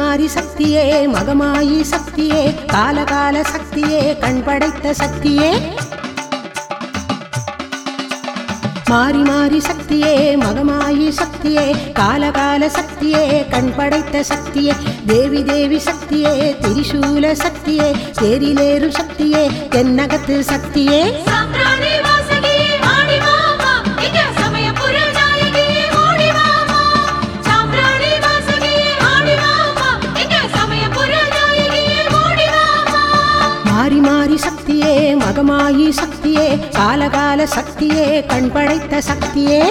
மாறி சக்தியே மகமாயி சக்தியே காலகால சக்தியே கண் படைத்த சக்தியே மாறி மாறி சக்தியே மகமாயி சக்தியே காலகால சக்தியே கண் படைத்த சக்தியே தேவி தேவி சக்தியே திரிசூல சக்தியே தேரிலேறும் சக்தியே தென்னகத்து சக்தியே சாம்பிராணி வாசகியே ஆடி வாமா எங்க சமயபுர நாயகியே ஓடி வாமா சாம்பிராணி வாசகியே ஆடி வாமா எங்க சமயபுர நாயகியே ஓடி வாமா மாறி மாறி சக்தியே மகமாயி சக்தியே காலகால சக்தியே கண் படைத்த சக்தியே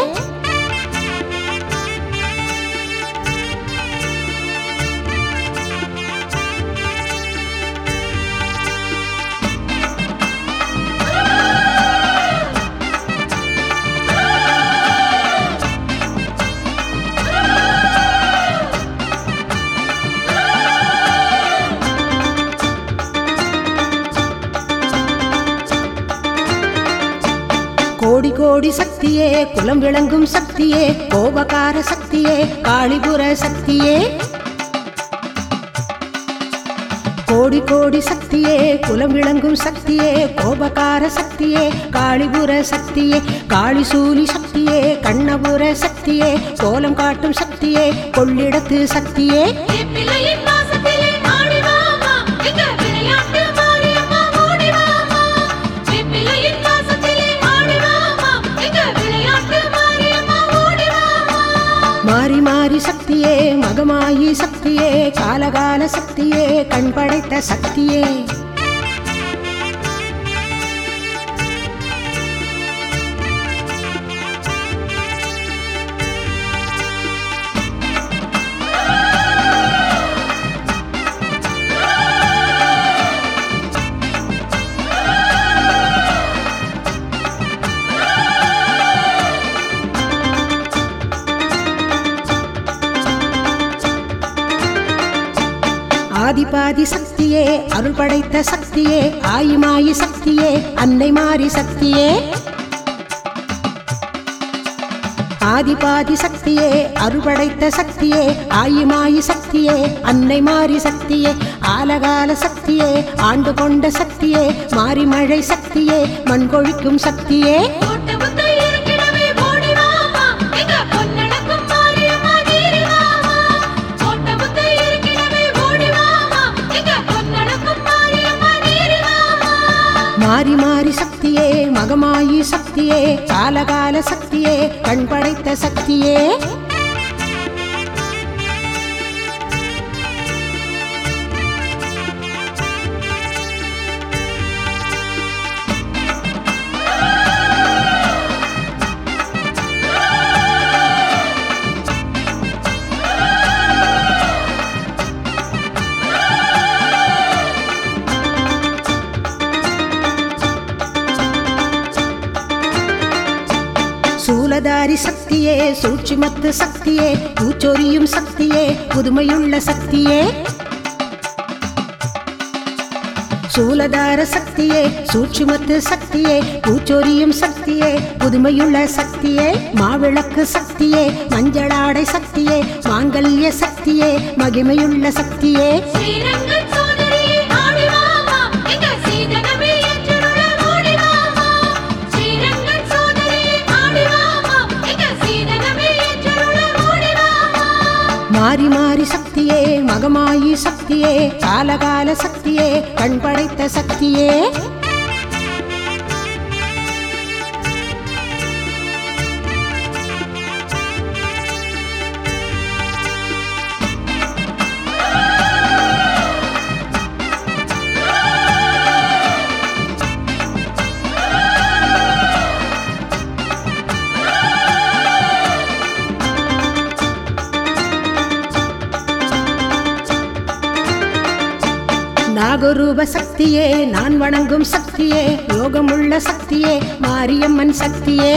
கோடி கோடி சக்தியே குலம் விளங்கும் சக்தியே கோபகார சக்தியே காளிபுர சக்தியே கோடி கோடி சக்தியே குலம் விளங்கும் சக்தியே கோபகார சக்தியே காளிபுர சக்தியே காளிசூலி சக்தியே கண்ணபுர சக்தியே கோலம் காட்டும் சக்தியே கொள்ளிடத்து சக்தியே பிள்ளையின் வாசத்திலே ஆடி வாமா எங்க விளையாட்டு மாரியம்மா ஓடி வாமா பிள்ளையின் வாசத்திலே ஆடி வாமா எங்க விளையாட்டு மாரியம்மா ஓடி வாமா மாறி மாறி சக்தியே மகமாயி சக்தியே காலகால சக்தியே கண் படைத்த சக்தியே ஆதிபாதி சக்தியே அருள் படைத்த சக்தியே ஆயிமாயி சக்தியே அன்னை மாறி சக்தியே ஆதிபாதி சக்தியே அருள் படைத்த சக்தியே ஆயிமாயி சக்தியே அன்னை மாறி சக்தியே ஆலகால சக்தியே ஆண்டு கொண்ட சக்தியே மாறி மழை சக்தியே மண் கொழிக்கும் சக்தியே ஓட்ட புத்த இருக்கிடவே ஓடி வாமா எங்க பொன்னடக்கும் மாரியம்மா நீரி வாமா ஓட்ட புத்த இருக்கிடவே ஓடி வாமா எங்க பொன்னடக்கும் மாரியம்மா நீரி வாமா மாறி மாறி சக்தியே மகமாயி சக்தியே காலகால சக்தியே கண் படைத்த சக்தியே சூலதாரி சக்தியே சூட்சுமத்து சக்தியே பூச்சொரியும் சக்தியே புதுமையுள்ள சக்தியே சூலதார சக்தியே சூட்சுமத்து சக்தியே பூச்சொரியும் சக்தியே புதுமையுள்ள சக்தியே மாவிளக்கு சக்தியே மஞ்சளாடை சக்தியே மாங்கல்ய சக்தியே மகிமையுள்ள சக்தியே ஸ்ரீரங்கன் சோதரியே ஆடி வாமா எங்க சீதனமே ஏற்றருள ஓடி வாமா ஸ்ரீரங்கன் சோதரியே ஆடி வாமா எங்க சீதனமே ஏற்றருள ஓடி வாமா மாறி மாறி சக்தியே மகமாயி சக்தியே காலகால சக்தியே கண் படைத்த சக்தியே நாகரூப சக்தியே நான் வணங்கும் சக்தியே யோகமுள்ள சக்தியே மாரியம்மன் சக்தியே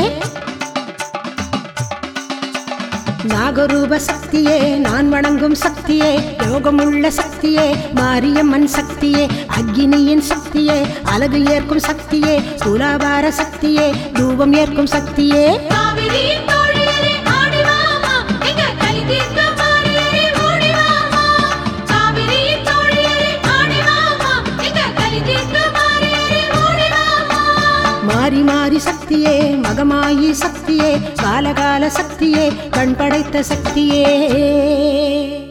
நாகரூப சக்தியே நான் வணங்கும் சக்தியே யோகமுள்ள சக்தியே மாரியம்மன் சக்தியே அக்னியின் சக்தியே அழகு ஏற்கும் சக்தியே துலாபார சக்தியே தூபம் ஏற்கும் சக்தியே காவிரியின் தோழியரே ஆடி வாமா எங்க கலி தீர்க்க மாறியரே ஓடி வாமா ஜெயிக்க மாறியேறி ஓடி வாமா மாறி மாறி சக்தியே மகமாயி சக்தியே காலகால சக்தியே கண் படைத்த சக்தியே